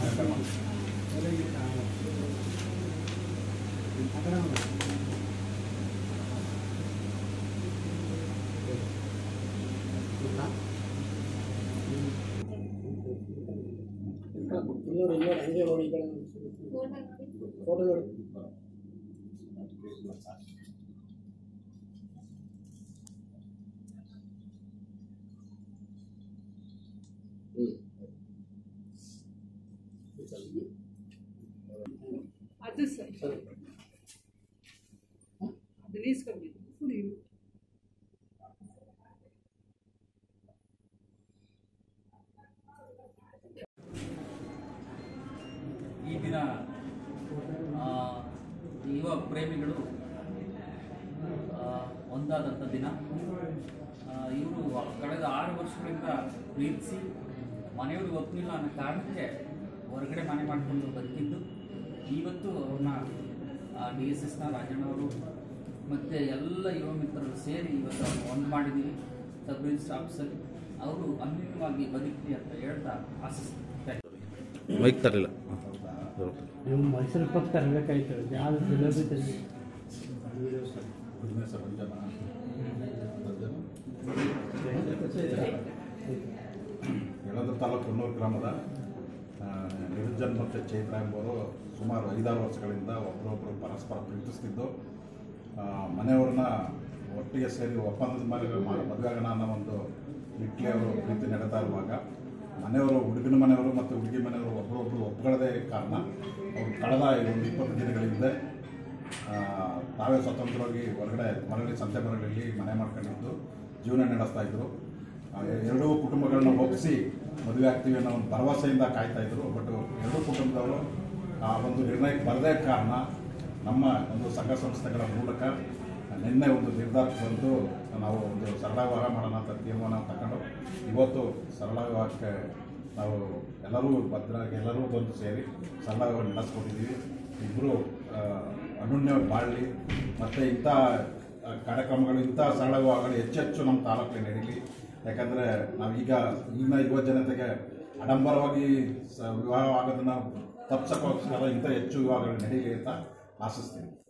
ಇನ್ನೂರು ಇನ್ನೂರು ಹಂಗೆ ನೋಡಿ ಈ ಕಡೆ ಫೋಟೋ ನೋಡಿ ಅದು ಸರಿ ಅದನ್ನ ಇಸ್ಕೊಂಡಿದ್ದು ಕುಡಿ ಈ ದಿನ ಆ, ಯುವ ಪ್ರೇಮಿಗಳು ಆ, ಒಂದಾದಂಥ ದಿನ ಇವರು ಕಳೆದ ಆರು ವರ್ಷಗಳಿಂದ ಪ್ರೀತಿಸಿ ಮನೆಯವ್ರಿಗೆ ಒಪ್ಪಲಿಲ್ಲ ಅನ್ನೋ ಕಾರಣಕ್ಕೆ ಹೊರಗಡೆ ಮನೆ ಮಾಡಿಕೊಂಡು ಬದುಕಿದ್ದು ಇವತ್ತು ಅವ್ರನ್ನ ಡಿ ಎಸ್ ಎಸ್ನ ರಾಜಣ್ಣವರು ಮತ್ತು ಎಲ್ಲ ಯುವ ಮಿತ್ರರು ಸೇರಿ ಇವತ್ತು ಅವ್ರನ್ನ ಒಂದು ಮಾಡಿದ್ದೀವಿ ಸಬ್ ರಿಜಿಸ್ಟರ್ ಆಫೀಸಲ್ಲಿ ಅವರು ಅನ್ಯೂನ್ಯವಾಗಿ ಬದುಕಲಿ ಅಂತ ಹೇಳ್ತಾ ಆಶಿಸ್ತಾರೆ ಮೈಕ್ ತರಲಿಲ್ಲ ನೀವು ಮೈಸೂರು ಪಕ್ಕ ತರಬೇಕಾಯ್ತು ಯಾವ್ದು ಜಿಲೇಬಿ ತಂದು ಯಳಂದ್ರ ತಾಲೂಕು ಹೊನ್ನೂರು ಗ್ರಾಮದ ಆ, ನಿರಂಜನ್ ಮತ್ತು ಚೈತ್ರ ಎಂಬುವರು ಸುಮಾರು ಐದಾರು ವರ್ಷಗಳಿಂದ ಒಬ್ಬರೊಬ್ಬರು ಪರಸ್ಪರ ಪ್ರೀತಿಸ್ತಿದ್ದು ಆ, ಮನೆಯವ್ರನ್ನ ಒಟ್ಟಿಗೆ ಸೇರಿ ಒಪ್ಪಂದದ ಮೇಲೆ ಮಾ- ಮದುವೆ ಆಗೋಣ ಅನ್ನೋ ಒಂದು ನಿಟ್ಟಿಗೆ ಅವರು ಪ್ರೀತಿ ನಡೀತಾ ಇರುವಾಗ ಮನೆಯವರು ಹುಡುಗನ ಮನೆಯವರು ಮತ್ತು ಹುಡುಗಿ ಮನೆಯವರು ಒಬ್ಬರೊಬ್ಬರು ಒಪ್ಕೊಳ್ಳೋದೇ ಕಾರಣ ಅವರು ಕಳೆದ ಈ ಒಂದು ಇಪ್ಪತ್ತು ದಿನಗಳ ಹಿಂದೆ ಆ, ತಾವೇ ಸ್ವತಂತ್ರವಾಗಿ ಹೊರಗಡೆ ಮರಳಿ ಸಂತೆ ಮರಳಿಯಲ್ಲಿ ಮನೆ ಮಾಡ್ಕೊಂಡಿದ್ದು ಜೀವನ ನಡೆಸ್ತಾ ಇದ್ರು ಆ, ಎರಡೂ ಕುಟುಂಬಗಳನ್ನ ಒಪ್ಪಿಸಿ ಮದುವೆ ಆಗ್ತೀವಿ ಅನ್ನೋ ಒಂದು ಭರವಸೆಯಿಂದ ಕಾಯ್ತಾ ಇದ್ರು ಬಟ್ ಎರಡೂ ಕುಟುಂಬದವರು ಆ ಒಂದು ನಿರ್ಣಯಕ್ಕೆ ಬರದೇ ಕಾರಣ ನಮ್ಮ ಒಂದು ಸಂಘ ಸಂಸ್ಥೆಗಳ ಮೂಲಕ ನಿನ್ನೆ ಒಂದು ನಿರ್ಧಾರಕ್ಕೆ ಬಂದು ನಾವು ಒಂದು ಸರಳ ವಿವಾಹ ಮಾಡೋಣ ಅಂತ ತೀರ್ಮಾನ ತಗೊಂಡು ಇವತ್ತು ಸರಳ ವಿವಾಹಕ್ಕೆ ನಾವು ಎಲ್ಲರೂ ಭದ್ರಾಗಿ ಎಲ್ಲರೂ ಬಂದು ಸೇರಿ ಸರಳ ವಿವಾಹ ನಡೆಸ್ಕೊಟ್ಟಿದ್ದೀವಿ ಇಬ್ಬರು ಅನುಣ್ಯವಾಗಿ ಬಾಳಲಿ ಮತ್ತು ಇಂಥ ಆ, ಕಾರ್ಯಕ್ರಮಗಳು ಇಂಥ ಸರಳ ವಿವಾಹಗಳು ಹೆಚ್ಚೆಚ್ಚು ನಮ್ಮ ತಾಲೂಕಿಗೆ ನಡೀಲಿ ಯಾಕಂದರೆ ನಾವೀಗ ಈಗಿನ ಯುವ ಜನತೆಗೆ ಆಡಂಬರವಾಗಿ ಸ ವಿವಾಹ ಆಗೋದನ್ನು ತಪ್ಪಿಸೋಕ್ಕೋಸ್ಕರ ಇಂಥ ಹೆಚ್ಚು ವಿವಾಹಗಳು ನಡೀಲಿ ಅಂತ ಆಶಿಸ್ತೀನಿ